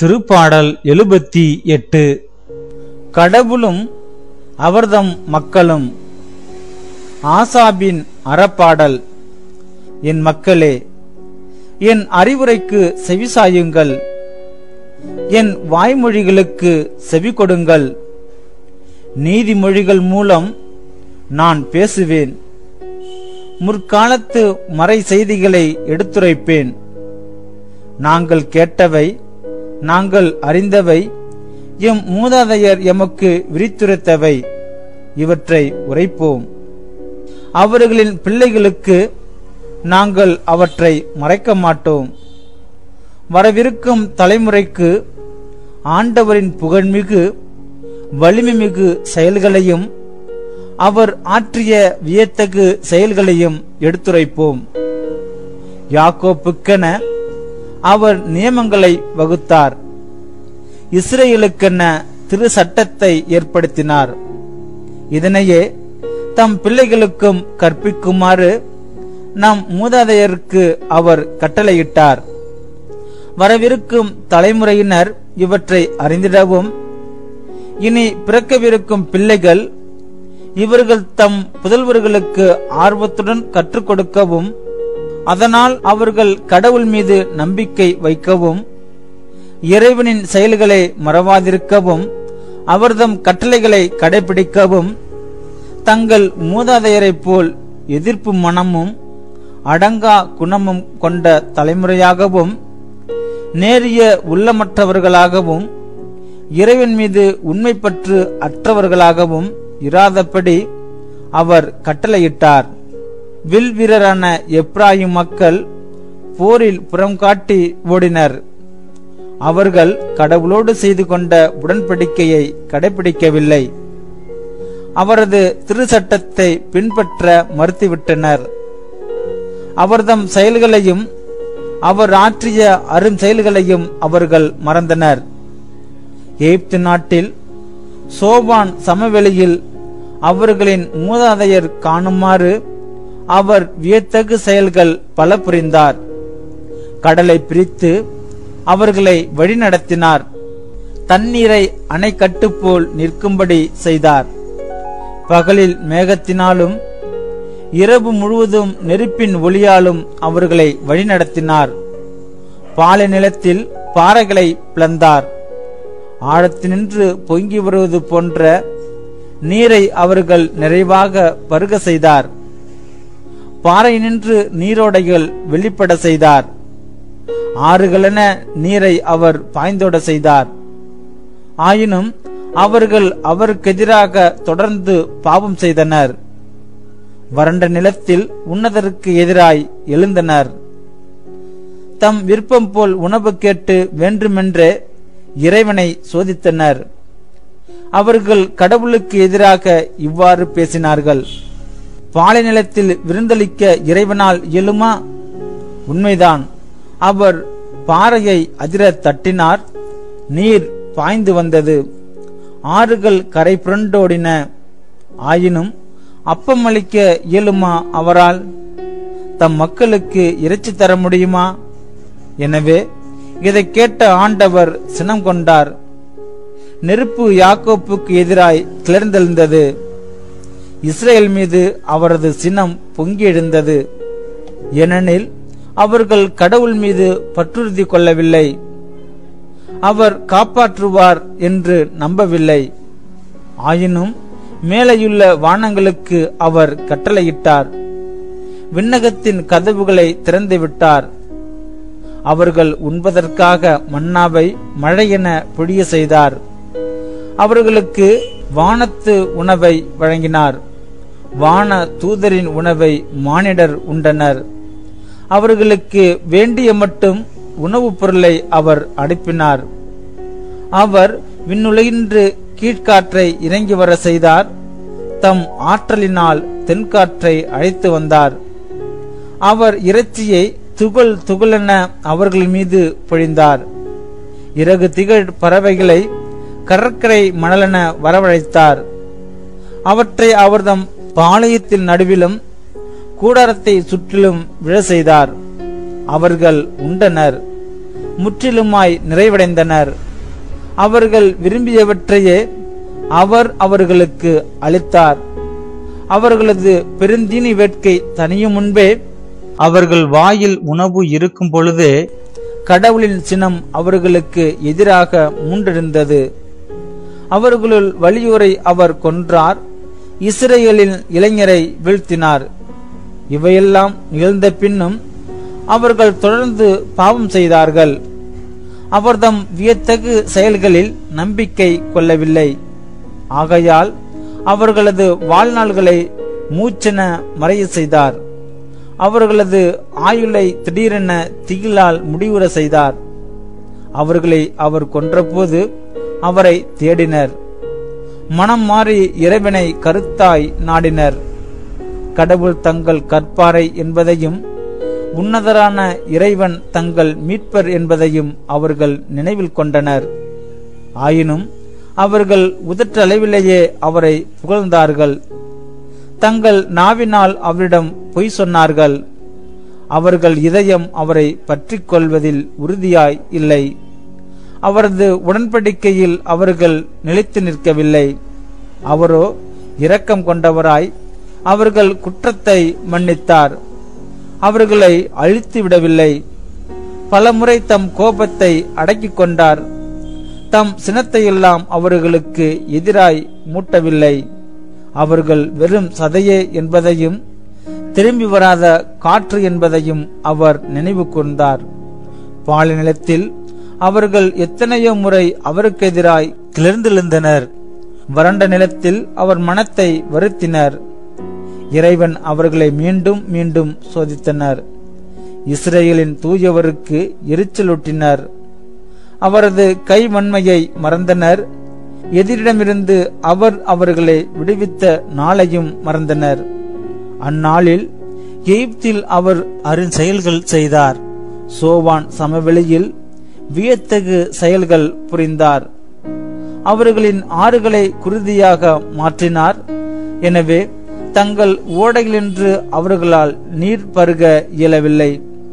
திருப்பாடல் எழுபத்தி எட்டு கடவுளும் அவர்தம் மக்களும் ஆசாபின் அறப்பாடல் என் மக்களே என் அறிவுரைக்கு செவிசாயுங்கள் என் வாய்மொழிகளுக்கு செவி கொடுங்கள் நீதிமொழிகள் மூலம் நான் பேசுவேன் முற்காலத்து மறை செய்திகளை எடுத்துரைப்பேன் நாங்கள் கேட்டவை நாங்கள் அறிந்தவை எம் மூதாதையர் எமக்கு விரித்துரைத்தவை இவற்றை உரைப்போம் அவர்களின் பிள்ளைகளுக்கு நாங்கள் அவற்றை மறைக்க மாட்டோம் வரவிருக்கும் தலைமுறைக்கு ஆண்டவரின் புகழ்மிகு வலிமைமிகு செயல்களையும் அவர் ஆற்றிய வியத்தகு செயல்களையும் எடுத்துரைப்போம் யாக்கோப்புக்கென அவர் நியமங்களை வகுத்தார் இஸ்ரேலுக்கென திரு சட்டத்தை ஏற்படுத்தினார் இதனையே தம் பிள்ளைகளுக்கும் கற்பிக்குமாறு நம் மூதாதையருக்கு அவர் கட்டளையிட்டார் வரவிருக்கும் தலைமுறையினர் இவற்றை அறிந்திடவும் இனி பிறக்கவிருக்கும் பிள்ளைகள் இவர்கள் தம் புதல்வர்களுக்கு ஆர்வத்துடன் கற்றுக் கொடுக்கவும் அதனால் அவர்கள் கடவுள் மீது நம்பிக்கை வைக்கவும் இறைவனின் செயல்களை மறவாதிருக்கவும் அவர்தம் கட்டளைகளை கடைபிடிக்கவும் தங்கள் மூதாதையரைப் போல் எதிர்ப்பு மனமும் அடங்கா குணமும் கொண்ட தலைமுறையாகவும் நேரிய உள்ளமற்றவர்களாகவும் இறைவன் மீது உண்மைப்பற்று அற்றவர்களாகவும் இராதபடி அவர் கட்டளையிட்டார் வில் வீரரான எப்ராயிம் மக்கள் போரில் புறம் காட்டி ஓடினர் அவர்கள் கடவுளோடு செய்து கொண்ட உடன்படிக்கையை கடைபிடிக்கவில்லை அவரது திருச்சட்டத்தை பின்பற்ற மறுத்துவிட்டனர் அவர்தம் செயல்களையும் அவர் ஆற்றிய அரும் செயல்களையும் அவர்கள் மறந்தனர் எகிப்து நாட்டில் சோபான் சமவெளியில் அவர்களின் மூதாதையர் காணுமாறு அவர் வியத்தகு செயல்கள் பல புரிந்தார் கடலை பிரித்து அவர்களை வழிநடத்தினார் தண்ணீரை அணைக்கட்டு போல் நிற்கும்படி செய்தார் பகலில் மேகத்தினாலும் இரவு முழுவதும் நெருப்பின் ஒளியாலும் அவர்களை வழிநடத்தினார் பாலை நிலத்தில் பாறைகளை பிளந்தார் ஆழத்தினின்று பொங்கி வருவது போன்ற நீரை அவர்கள் நிறைவாக பருக செய்தார் பாறை நின்று நீரோடைகள் வெளிப்பட செய்தார் ஆறுகளென நீரை அவர் பாய்ந்தோட செய்தார் ஆயினும் அவர்கள் அவருக்கெதிராக தொடர்ந்து பாவம் செய்தனர் வறண்ட நிலத்தில் உன்னதருக்கு எதிராய் எழுந்தனர் தம் விருப்பம் போல் உணவு கேட்டு வேண்டுமென்றே இறைவனை சோதித்தனர் அவர்கள் கடவுளுக்கு எதிராக இவ்வாறு பேசினார்கள் பாலை நிலத்தில் விருந்தளிக்க இறைவனால் இயலுமா உண்மைதான் அவர் பாறையை அதிர தட்டினார் நீர் பாய்ந்து வந்தது ஆறுகள் கரை புரண்டோடின ஆயினும் அப்பம் அளிக்க இயலுமா அவரால் தம் மக்களுக்கு இறைச்சி தர முடியுமா எனவே இதை கேட்ட ஆண்டவர் சினம் கொண்டார் நெருப்பு யாக்கோப்புக்கு எதிராய் கிளர்ந்தெழுந்தது இஸ்ரேல் மீது அவரது சினம் பொங்கி எழுந்தது ஏனெனில் அவர்கள் கடவுள் மீது பற்றுறுதி கொள்ளவில்லை அவர் காப்பாற்றுவார் என்று நம்பவில்லை ஆயினும் மேலேயுள்ள வானங்களுக்கு அவர் கட்டளையிட்டார் விண்ணகத்தின் கதவுகளை திறந்து விட்டார் அவர்கள் உண்பதற்காக மன்னாவை மழையென பொழிய செய்தார் அவர்களுக்கு வானத்து உணவை வழங்கினார் வான தூதரின் உணவை மானிடர் உண்டனர் அவர்களுக்கு வேண்டிய மட்டும் உணவுப் பொருளை அவர் அனுப்பினார் அவர் விண்ணுலகின்று கீழ்காற்றை இறங்கி வர செய்தார் தம் ஆற்றலினால் தென்காற்றை அழைத்து வந்தார் அவர் இறைச்சியை துகள் துகளென அவர்கள் மீது பொழிந்தார் இறகு திகழ் பறவைகளை கடற்கரை மணலென வரவழைத்தார் அவற்றை அவர்தம் பாளையத்தில் நடுவிலும் கூடாரத்தை சுற்றிலும் விழ செய்தார் அவர்கள் உண்டனர் முற்றிலுமாய் நிறைவடைந்தனர் அவர்கள் விரும்பியவற்றையே அவர் அவர்களுக்கு அளித்தார் அவர்களது பெருந்தீனி வேட்கை தனியும் முன்பே அவர்கள் வாயில் உணவு இருக்கும் பொழுதே கடவுளின் சினம் அவர்களுக்கு எதிராக மூண்டெழுந்தது அவர்களுள் வலியுரை அவர் கொன்றார் இஸ்ரேலின் இளைஞரை வீழ்த்தினார் இவையெல்லாம் நிகழ்ந்த பின்னும் அவர்கள் தொடர்ந்து பாவம் செய்தார்கள் அவர்தம் வியத்தகு செயல்களில் நம்பிக்கை கொள்ளவில்லை ஆகையால் அவர்களது வாழ்நாள்களை மூச்சென மறைய செய்தார் அவர்களது ஆயுளை திடீரென திகிலால் முடிவுற செய்தார் அவர்களை அவர் கொன்றபோது அவரை தேடினர் மனம் மாறி இறைவனை கருத்தாய் நாடினர் கடவுள் தங்கள் கற்பாரை என்பதையும் உன்னதரான இறைவன் தங்கள் மீட்பர் என்பதையும் அவர்கள் நினைவில் கொண்டனர் ஆயினும் அவர்கள் உதற்றளவிலேயே அவரை புகழ்ந்தார்கள் தங்கள் நாவினால் அவரிடம் பொய் சொன்னார்கள் அவர்கள் இதயம் அவரை பற்றிக் கொள்வதில் உறுதியாய் இல்லை அவரது உடன்படிக்கையில் அவர்கள் நிலைத்து நிற்கவில்லை அவரோ இரக்கம் கொண்டவராய் அவர்கள் குற்றத்தை மன்னித்தார் அவர்களை அழித்து விடவில்லை பலமுறை தம் கோபத்தை அடக்கிக் கொண்டார் தம் சினத்தையெல்லாம் அவர்களுக்கு எதிராய் மூட்டவில்லை அவர்கள் வெறும் சதையே என்பதையும் திரும்பி வராத காற்று என்பதையும் அவர் நினைவு கூர்ந்தார் பாலை நிலத்தில் அவர்கள் எத்தனையோ முறை அவருக்கு எதிராய் கிளர்ந்தெழுந்தனர் வறண்ட நிலத்தில் அவர் மனத்தை வருத்தினர் இறைவன் அவர்களை மீண்டும் மீண்டும் சோதித்தனர் இஸ்ரேலின் தூயவருக்கு எரிச்சலூட்டினர் அவரது கைவன்மையை மறந்தனர் எதிரிடமிருந்து அவர் அவர்களை விடுவித்த நாளையும் மறந்தனர் அந்நாளில் எகிப்தில் அவர் அருஞ்செயல்கள் செய்தார் சோவான் சமவெளியில் வியத்தகு செயல்கள் புரிந்தார் அவர்களின் ஆறுகளை குருதியாக மாற்றினார் எனவே தங்கள் ஓடைகளின்று அவர்களால் நீர் பருக இயலவில்லை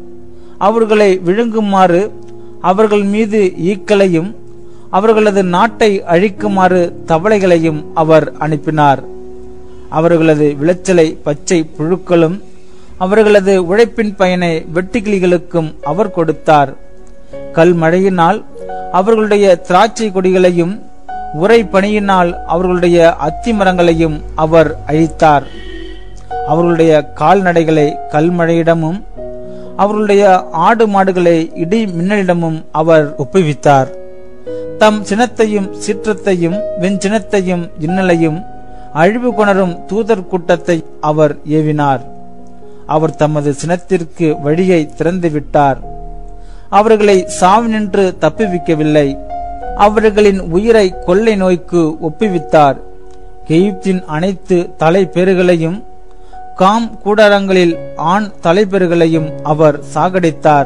அவர்களை விழுங்குமாறு அவர்கள் மீது ஈக்களையும் அவர்களது நாட்டை அழிக்குமாறு தவளைகளையும் அவர் அனுப்பினார் அவர்களது விளைச்சலை பச்சை புழுக்களும் அவர்களது உழைப்பின் பயனை வெட்டுக்கிளிகளுக்கும் அவர் கொடுத்தார் கல் மழையினால் அவர்களுடைய திராட்சை கொடிகளையும் உரை பணியினால் அவர்களுடைய அத்தி மரங்களையும் அவர் அழித்தார் அவர்களுடைய கால்நடைகளை கல்மழையிடமும் அவர்களுடைய ஆடு மாடுகளை இடி மின்னலிடமும் அவர் ஒப்புவித்தார் தம் சினத்தையும் சீற்றத்தையும் வெஞ்சினத்தையும் இன்னலையும் அழிவு கொணரும் தூதர் கூட்டத்தை அவர் ஏவினார் அவர் தமது சினத்திற்கு வழியை திறந்து விட்டார் அவர்களை சாவினின்று தப்புவிக்கவில்லை அவர்களின் உயிரை கொள்ளை நோய்க்கு ஒப்புவித்தார் எகிப்தின் அனைத்து தலைப்பேறுகளையும் காம் கூடாரங்களில் ஆண் தலைப்பேறுகளையும் அவர் சாகடித்தார்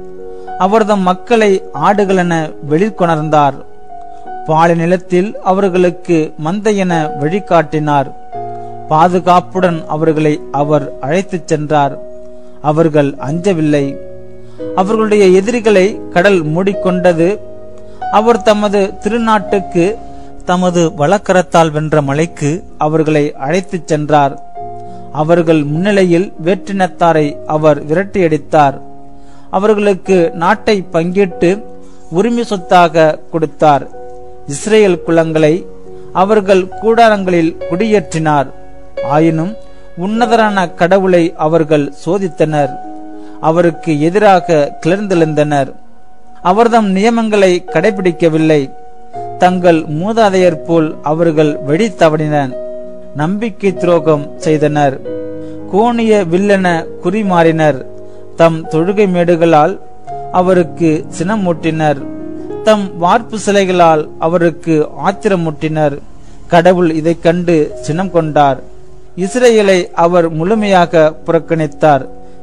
அவர்தம் மக்களை ஆடுகளென வெளிக்கொணர்ந்தார் பாலை நிலத்தில் அவர்களுக்கு மந்தையென வழிகாட்டினார் பாதுகாப்புடன் அவர்களை அவர் அழைத்துச் சென்றார் அவர்கள் அஞ்சவில்லை அவர்களுடைய எதிரிகளை கடல் மூடிக்கொண்டது அவர் தமது திருநாட்டுக்கு தமது வழக்கரத்தால் வென்ற மலைக்கு அவர்களை அழைத்துச் சென்றார் அவர்கள் முன்னிலையில் வேற்றினத்தாரை அவர் விரட்டியடித்தார் அவர்களுக்கு நாட்டை பங்கிட்டு உரிமை சொத்தாக கொடுத்தார் இஸ்ரேல் குலங்களை அவர்கள் கூடாரங்களில் குடியேற்றினார் ஆயினும் உன்னதரான கடவுளை அவர்கள் சோதித்தனர் அவருக்கு எதிராக கிளர்ந்தெழுந்தனர் அவர்தம் நியமங்களை கடைபிடிக்கவில்லை தங்கள் மூதாதையர் போல் அவர்கள் வெடி தவறினர் நம்பிக்கை துரோகம் செய்தனர் கோணிய வில்லென குறிமாறினர் தம் தொழுகை மேடுகளால் அவருக்கு சினமூட்டினர் தம் வார்ப்பு சிலைகளால் அவருக்கு ஆத்திரமூட்டினர் கடவுள் இதைக் கண்டு சினம் கொண்டார் இஸ்ரேலை அவர் முழுமையாக புறக்கணித்தார்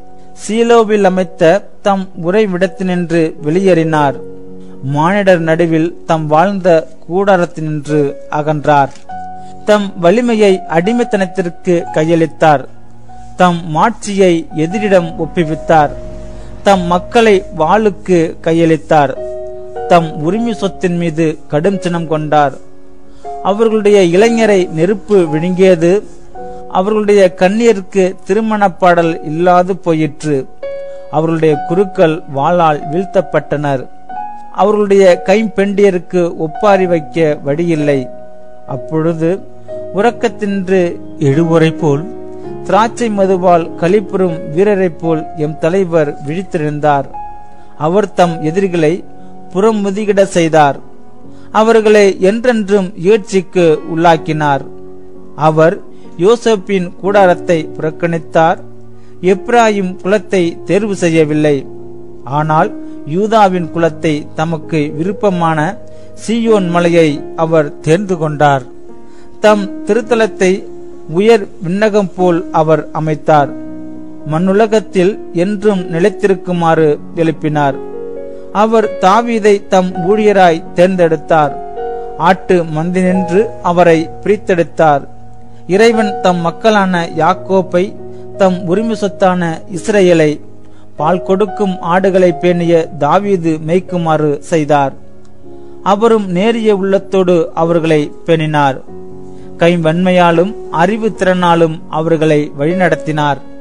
சீலோவில் அமைத்த தம் உறைவிடத்தினின்று வெளியேறினார் மானிடர் நடுவில் தம் வாழ்ந்த கூடாரத்தினின்று அகன்றார் தம் வலிமையை அடிமைத்தனத்திற்கு கையளித்தார் தம் மாட்சியை எதிரிடம் ஒப்புவித்தார் தம் மக்களை வாளுக்கு கையளித்தார் தம் உரிமை சொத்தின் மீது கடும் சினம் கொண்டார் அவர்களுடைய இளைஞரை நெருப்பு விழுங்கியது அவர்களுடைய கண்ணீருக்கு திருமணப் பாடல் இல்லாது போயிற்று அவர்களுடைய குருக்கள் வாளால் வீழ்த்தப்பட்டனர் அவர்களுடைய கைம்பெண்டியருக்கு ஒப்பாரி வைக்க வழியில்லை அப்பொழுது உறக்கத்தின்று எழுவோரை போல் திராட்சை மதுவால் களிப்புறும் வீரரைப் போல் எம் தலைவர் விழித்திருந்தார் அவர் தம் எதிரிகளை புறமுதுகிட செய்தார் அவர்களை என்றென்றும் ஏட்சிக்கு உள்ளாக்கினார் அவர் யோசப்பின் கூடாரத்தை புறக்கணித்தார் எப்ராயிம் குலத்தை தேர்வு செய்யவில்லை ஆனால் யூதாவின் குலத்தை தமக்கு விருப்பமான சீயோன் மலையை அவர் தேர்ந்து கொண்டார் தம் திருத்தலத்தை உயர் விண்ணகம் போல் அவர் அமைத்தார் மண்ணுலகத்தில் என்றும் நிலைத்திருக்குமாறு எழுப்பினார் அவர் தாவீதை தம் ஊழியராய் தேர்ந்தெடுத்தார் ஆட்டு மந்தினின்று அவரை பிரித்தெடுத்தார் இறைவன் தம் மக்களான யாக்கோப்பை தம் உரிமை சொத்தான இஸ்ரேலை பால் கொடுக்கும் ஆடுகளை பேணிய தாவீது மேய்க்குமாறு செய்தார் அவரும் நேரிய உள்ளத்தோடு அவர்களை பேணினார் கைவன்மையாலும் அறிவு திறனாலும் அவர்களை வழிநடத்தினார்